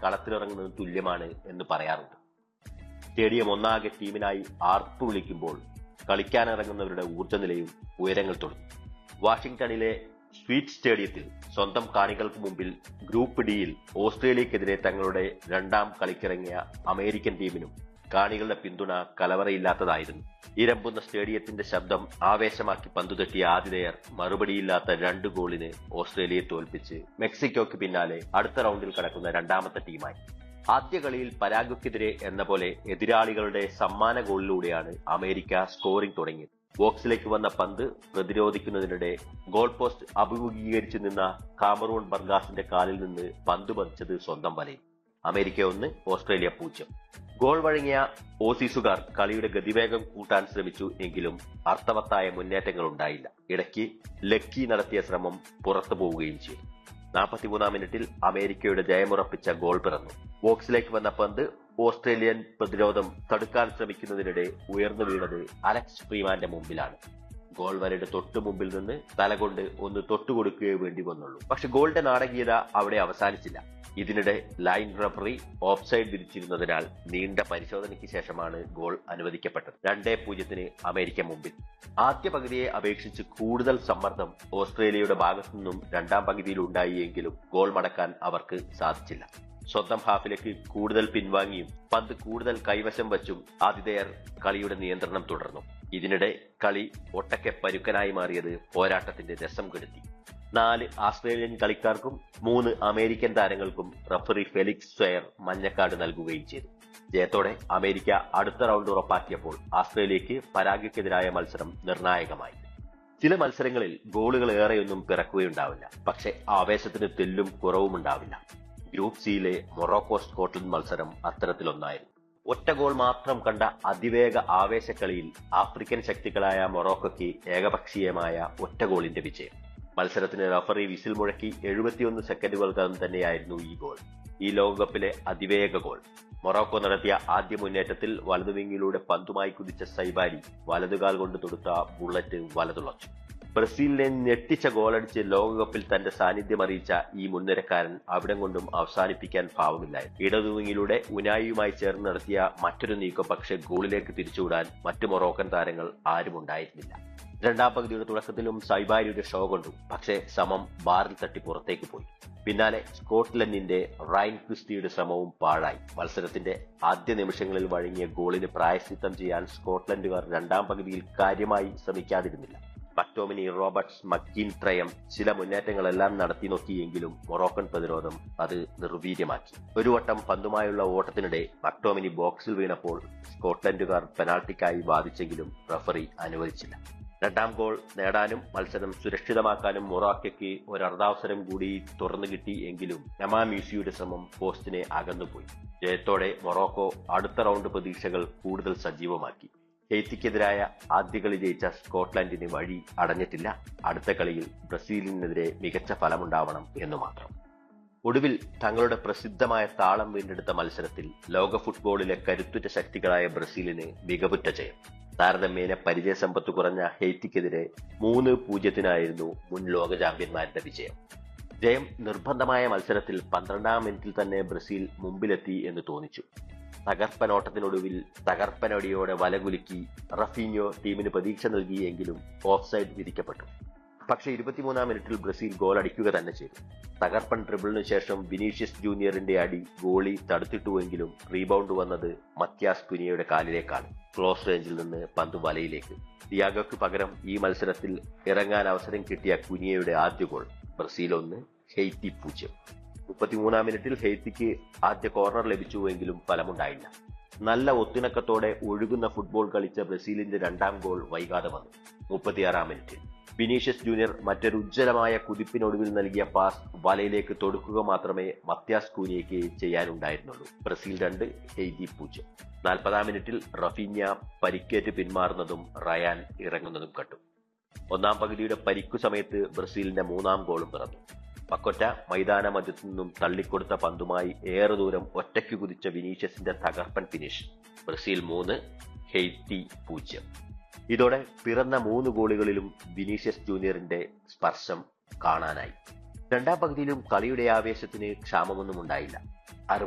കളത്തിലിറങ്ങുന്നത് തുല്യമാണ് എന്ന് പറയാറുണ്ട് സ്റ്റേഡിയം ഒന്നാകെ ടീമിനായി ആർപ്പ് വിളിക്കുമ്പോൾ കളിക്കാനിറങ്ങുന്നവരുടെ ഊർജ്ജനിലയും ഉയരങ്ങൾ തൊടും വാഷിംഗ്ടണിലെ സ്വീറ്റ് സ്റ്റേഡിയത്തിൽ സ്വന്തം കാണികൾക്ക് മുമ്പിൽ ഗ്രൂപ്പ് ഡിയിൽ ഓസ്ട്രേലിയക്കെതിരെ തങ്ങളുടെ രണ്ടാം കളിക്കിറങ്ങിയ അമേരിക്കൻ ടീമിനും കാണികളുടെ പിന്തുണ കലവറയില്ലാത്തതായിരുന്നു ഇരമ്പുന്ന സ്റ്റേഡിയത്തിന്റെ ശബ്ദം ആവേശമാക്കി പന്തുതട്ടിയ ആതിഥേയർ മറുപടിയില്ലാത്ത രണ്ട് ഗോളിന് ഓസ്ട്രേലിയയെ തോൽപ്പിച്ച് മെക്സിക്കോയ്ക്ക് പിന്നാലെ അടുത്ത റൗണ്ടിൽ കടക്കുന്ന രണ്ടാമത്തെ ടീമായി ആദ്യ കളിയിൽ പരാഗ്വയ്ക്കെതിരെ എന്ന പോലെ എതിരാളികളുടെ സമ്മാന ഗോളിലൂടെയാണ് അമേരിക്ക സ്കോറിംഗ് തുടങ്ങിയത് ബോക്സിലേക്ക് വന്ന പന്ത് പ്രതിരോധിക്കുന്നതിനിടെ ഗോൾ പോസ്റ്റ് അഭിമുഖീകരിച്ചു നിന്ന കാമറൂൺ ബർഗാസിന്റെ കാലിൽ നിന്ന് പന്ത് പതിച്ചത് സ്വന്തം വലയിൽ അമേരിക്ക ഒന്ന് ഓസ്ട്രേലിയ പൂജ്യം ഗോൾ വഴങ്ങിയ ഓസീസുകാർ കളിയുടെ ഗതിവേഗം കൂട്ടാൻ ശ്രമിച്ചു എങ്കിലും അർത്ഥവത്തായ മുന്നേറ്റങ്ങൾ ഉണ്ടായില്ല ഇടയ്ക്ക് ലക്കി നടത്തിയ ശ്രമം പുറത്തു പോവുകയും ചെയ്തു നാൽപ്പത്തിമൂന്നാം മിനിറ്റിൽ അമേരിക്കയുടെ ജയമുറപ്പിച്ച ഗോൾ പിറന്നു ബോക്സിലേക്ക് വന്ന പന്ത് ഓസ്ട്രേലിയൻ പ്രതിരോധം തടുക്കാൻ ശ്രമിക്കുന്നതിനിടെ ഉയർന്നു വീണത് അലക്സ് ഫ്രീമാന്റെ മുമ്പിലാണ് ഗോൾ വരയുടെ തൊട്ടു മുമ്പിൽ നിന്ന് തലകൊണ്ട് ഒന്ന് തൊട്ടുകൊടുക്കുകയേ വേണ്ടി വന്നുള്ളൂ പക്ഷെ ഗോളിന്റെ നാടകീയത അവിടെ അവസാനിച്ചില്ല ഇതിനിടെ ലൈൻ റഫറി ഓഫ്സൈഡ് വിധിച്ചിരുന്നതിനാൽ നീണ്ട പരിശോധനയ്ക്ക് ശേഷമാണ് ഗോൾ അനുവദിക്കപ്പെട്ടത് രണ്ടേ പൂജ്യത്തിന് അമേരിക്ക മുമ്പിൽ ആദ്യ പകുതിയെ അപേക്ഷിച്ച് കൂടുതൽ സമ്മർദ്ദം ഓസ്ട്രേലിയയുടെ ഭാഗത്തു നിന്നും രണ്ടാം പകുതിയിൽ ഉണ്ടായി എങ്കിലും ഗോൾ മടക്കാൻ അവർക്ക് സാധിച്ചില്ല സ്വന്തം ഹാഫിലേക്ക് കൂടുതൽ പിൻവാങ്ങിയും പന്ത് കൂടുതൽ കൈവശം വച്ചും ആതിഥേയർ കളിയുടെ നിയന്ത്രണം തുടർന്നു ഇതിനിടെ കളി ഒട്ടക്കെ പരുക്കനായി മാറിയത് പോരാട്ടത്തിന്റെ രസം കെടുത്തി നാല് ആസ്ട്രേലിയൻ കളിക്കാർക്കും മൂന്ന് അമേരിക്കൻ താരങ്ങൾക്കും റഫറി ഫെലിക്സ് സ്വയർ മഞ്ഞക്കാട് നൽകുകയും ചെയ്തു ജയത്തോടെ അമേരിക്ക അടുത്ത റൗണ്ട് ഉറപ്പാക്കിയപ്പോൾ ആസ്ട്രേലിയക്ക് പരാഗ്യക്കെതിരായ മത്സരം നിർണായകമായി ചില മത്സരങ്ങളിൽ ഗോളുകൾ ഏറെയൊന്നും പിറക്കുകയുണ്ടാവില്ല പക്ഷെ ആവേശത്തിന് തെല്ലും കുറവുമുണ്ടാവില്ല ഗ്രൂപ്പ് സിയിലെ മൊറോക്കോ സ്കോട്ട്ലൻഡ് മത്സരം അത്തരത്തിലൊന്നായിരുന്നു ഒറ്റ ഗോൾ മാത്രം കണ്ട അതിവേഗ ആവേശക്കളിയിൽ ആഫ്രിക്കൻ ശക്തികളായ മൊറോക്കോയ്ക്ക് ഏകപക്ഷീയമായ ഒറ്റ ഗോളിന്റെ വിജയം മത്സരത്തിന് റഫറി വിസിൽ മുഴക്കി എഴുപത്തിയൊന്ന് സെക്കൻഡുകൾക്കകം തന്നെയായിരുന്നു ഈ ഗോൾ ഈ ലോകകപ്പിലെ അതിവേഗ ഗോൾ മൊറോക്കോ നടത്തിയ ആദ്യ മുന്നേറ്റത്തിൽ വലതുവിങ്ങിലൂടെ പന്തുമായി കുതിച്ച സൈബാരി വലതുകാൽ കൊണ്ട് തൊടുത്ത ബുള്ളറ്റ് വലതുളച്ചു ബ്രസീലിനെ ഞെട്ടിച്ച ഗോളടിച്ച് ലോകകപ്പിൽ തന്റെ സാന്നിധ്യം അറിയിച്ച ഈ മുൻനിരക്കാരൻ അവിടം കൊണ്ടും അവസാനിപ്പിക്കാൻ ഭാവമില്ലായിരുന്നു ഇടതുവിങ്ങിലൂടെ ഉനായിയുമായി ചേർന്ന് നടത്തിയ മറ്റൊരു നീക്കം പക്ഷെ ഗോളിലേക്ക് തിരിച്ചുവിടാൻ മറ്റു മൊറോക്കൻ താരങ്ങൾ ആരും ഉണ്ടായിരുന്നില്ല രണ്ടാം പകുതിയുടെ തുടക്കത്തിലും സൈബാരിയുടെ ഷോ കൊണ്ടു പക്ഷേ സമം ബാറിൽ തട്ടി പുറത്തേക്ക് പോയി പിന്നാലെ സ്കോട്ട്ലൻഡിന്റെ റൈൻ ക്രിസ്റ്റിയുടെ ശ്രമവും പാഴായി മത്സരത്തിന്റെ ആദ്യ നിമിഷങ്ങളിൽ വഴങ്ങിയ ഗോളിന് പ്രായശ്ചിത്തം ചെയ്യാൻ സ്കോട്ട്ലൻഡുകാർ രണ്ടാം പകുതിയിൽ കാര്യമായി ശ്രമിക്കാതിരുന്നില്ല മക്ടോമിനി റോബർട്ട്സ് മക്കീൻ ത്രയം ചില മുന്നേറ്റങ്ങളെല്ലാം നടത്തി നോക്കിയെങ്കിലും മൊറോക്കൻ പ്രതിരോധം അത് നിർവീര്യമാക്കി ഒരു വട്ടം പന്തുമായുള്ള ഓട്ടത്തിനിടെ മക്ടോമിനി ബോക്സിൽ വീണപ്പോൾ സ്കോട്ട്ലൻഡുകാർ പെനാൾട്ടിക്കായി വാദിച്ചെങ്കിലും റഫറി അനുവദിച്ചില്ല രണ്ടാം ഗോൾ നേടാനും മത്സരം സുരക്ഷിതമാക്കാനും മൊറാക്കയ്ക്ക് ഒരു അർദ്ധാവസരം കൂടി തുറന്നു കിട്ടി എങ്കിലും നമാ മ്യൂസിയുടെ ശ്രമം പോസ്റ്റിനെ അകന്നുപോയി ജയത്തോടെ മൊറോക്കോ അടുത്ത റൗണ്ട് പ്രതീക്ഷകൾ കൂടുതൽ സജീവമാക്കി ഹെയ്ത്തിക്കെതിരായ ആദ്യ കളി ജയിച്ച സ്കോട്ട്ലൻഡിന് വഴി അടഞ്ഞിട്ടില്ല അടുത്ത കളിയിൽ ബ്രസീലിനെതിരെ മികച്ച ഫലമുണ്ടാവണം എന്നു മാത്രം ഒടുവിൽ തങ്ങളുടെ പ്രസിദ്ധമായ താളം വീണ്ടെടുത്ത മത്സരത്തിൽ ലോക ഫുട്ബോളിലെ കരുത്തുറ്റ ശക്തികളായ ബ്രസീലിന് മികവുറ്റ ജയം താരതമ്യേന പരിചയസമ്പത്ത് കുറഞ്ഞ ഹെയ്ത്തിക്കെതിരെ മൂന്ന് പൂജ്യത്തിനായിരുന്നു മുൻ ലോക ചാമ്പ്യന്മാരുടെ വിജയം ജയം നിർബന്ധമായ മത്സരത്തിൽ പന്ത്രണ്ടാം മിനിറ്റിൽ തന്നെ ബ്രസീൽ മുമ്പിലെത്തി എന്ന് തോന്നിച്ചു തകർപ്പനോട്ടത്തിനൊടുവിൽ തകർപ്പനടിയോടെ വലകുലുക്കി റഫീഞ്ഞോ ടീമിന് പ്രതീക്ഷ നൽകിയെങ്കിലും ഓഫ് സൈഡ് വിധിക്കപ്പെട്ടു പക്ഷേ ഇരുപത്തിമൂന്നാം മിനിറ്റിൽ ബ്രസീൽ ഗോൾ അടിക്കുക തന്നെ ചെയ്തു തകർപ്പൻ ട്രിബിളിനു ശേഷം വിനീഷ്യസ് ജൂനിയറിന്റെ അടി ഗോളി തടുത്തിട്ടുവെങ്കിലും റീബൗണ്ട് വന്നത് മത്യാസ് കുനിയയുടെ കാലിലേക്കാണ് ക്ലോസ് റേഞ്ചിൽ നിന്ന് പന്ത് വലയിലേക്ക് ഡിയാഗോയ്ക്ക് പകരം ഈ മത്സരത്തിൽ ഇറങ്ങാൻ അവസരം കിട്ടിയ കുനിയയുടെ ആദ്യ ഗോൾ ബ്രസീൽ ഒന്ന് ഹെയ്റ്റി പൂജ്യം മുപ്പത്തിമൂന്നാം മിനിറ്റിൽ ഹെയ്ത്തിക്ക് ആദ്യ കോർണർ ലഭിച്ചുവെങ്കിലും ഫലമുണ്ടായില്ല നല്ല ഒത്തിണക്കത്തോടെ ഒഴുകുന്ന ഫുട്ബോൾ കളിച്ച ബ്രസീലിന്റെ രണ്ടാം ഗോൾ വൈകാതെ വന്നു മുപ്പത്തിയാറാം മിനിറ്റിൽ വിനീഷ്യസ് ജൂനിയർ മറ്റൊരു ഉജ്ജ്വലമായ കുതിപ്പിനൊടുവിൽ നൽകിയ പാസ് വലയിലേക്ക് തൊടുക്കുക മാത്രമേ മത്യാസ് കൂനിയയ്ക്ക് ചെയ്യാനുണ്ടായിരുന്നുള്ളൂ ബ്രസീൽ രണ്ട് ഹെയ്തി പൂജ്യം നാൽപ്പതാം മിനിറ്റിൽ റഫീഞ്ഞ പരിക്കേറ്റ് പിന്മാറുന്നതും റയാൻ ഇറങ്ങുന്നതും കണ്ടു ഒന്നാം പകുതിയുടെ പരിക്കു സമയത്ത് ബ്രസീലിന്റെ മൂന്നാം ഗോളും പിറന്നു പക്കൊറ്റ മൈതാന മധ്യത്തു നിന്നും തള്ളിക്കൊടുത്ത പന്തുമായി ഏറെ ദൂരം ഒറ്റയ്ക്ക് കുതിച്ച വിനീഷ്യസിന്റെ തകർപ്പൻ ഫിനിഷ് ബ്രസീൽ മൂന്ന് ഹെയ്റ്റി പൂജ്യം ഇതോടെ പിറന്ന മൂന്ന് ഗോളുകളിലും വിനീഷ്യസ് ജൂനിയറിന്റെ സ്പർശം കാണാനായി രണ്ടാം പകുതിയിലും കളിയുടെ ആവേശത്തിന് ക്ഷാമമൊന്നും ഉണ്ടായില്ല